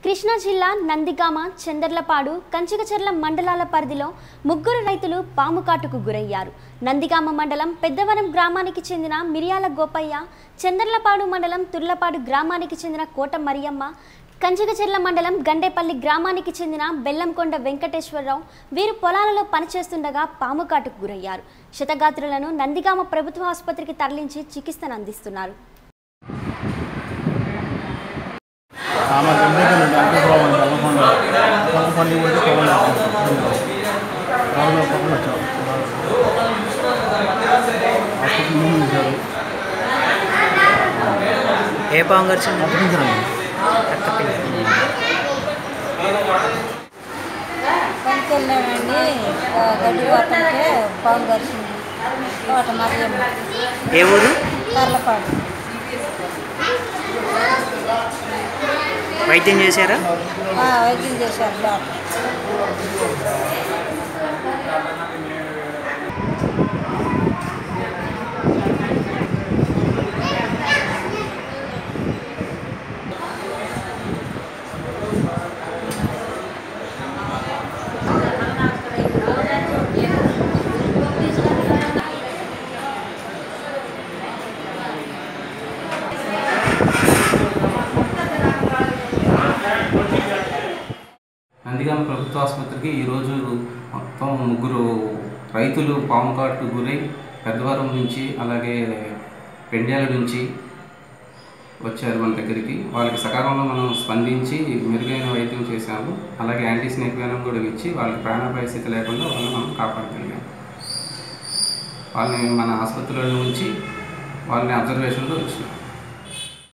కృష్ణా జిల్లా నందిగామ చందర్లపాడు కంచికచర్ల మండలాల పరిధిలో ముగ్గురు రైతులు పాము కాటుకు గురయ్యారు నందిగామ మండలం పెద్దవరం గ్రామానికి చెందిన మిరియాల గోపయ్య చందర్లపాడు మండలం తుర్లపాడు గ్రామానికి చెందిన కోట మరియమ్మ కంచికచెర్ల మండలం గండేపల్లి గ్రామానికి చెందిన బెల్లంకొండ వెంకటేశ్వరరావు వీరు పొలాలలో పనిచేస్తుండగా పాము కాటుకు గురయ్యారు శతగాత్రులను నందిగామ ప్రభుత్వ ఆసుపత్రికి తరలించి చికిత్సను అందిస్తున్నారు ఆమె ఎందుకంటే డాక్టర్ బాగుంది వెళ్ళకుండా పక్క పని పోతే పొలం పొలంలో పక్కన వచ్చాం హాస్పిటల్ ముందు ఇచ్చారు ఏ పాము గడిచింది అప్పగించరండి పనికి వెళ్ళామండి ఆ, గడ్డి పోతుంటే పాము గరిచింది తోట మరియమ్మ ఏ ఊరు కర్లపాడు వైద్యం చేశారా ఆ, వైద్యం చేశారు డాక్టర్ నందిగామ ప్రభుత్వ ఆసుపత్రికి ఈరోజు మొత్తం ముగ్గురు రైతులు పాము కాటుకు గురై పెద్దవరం నుంచి అలాగే పెండ్యాల నుంచి వచ్చారు మన దగ్గరికి వాళ్ళకి సకాలంలో మనం స్పందించి మెరుగైన వైద్యం చేశాము అలాగే యాంటీ స్నేక్ వేనం కూడా ఇచ్చి వాళ్ళకి ప్రాణాపాయ స్థితి లేకుండా వాళ్ళని మనం కాపాడగలిగాం వాళ్ళని మన ఆసుపత్రిలో ఉంచి వాళ్ళని అబ్జర్వేషన్లో ఉంచినాం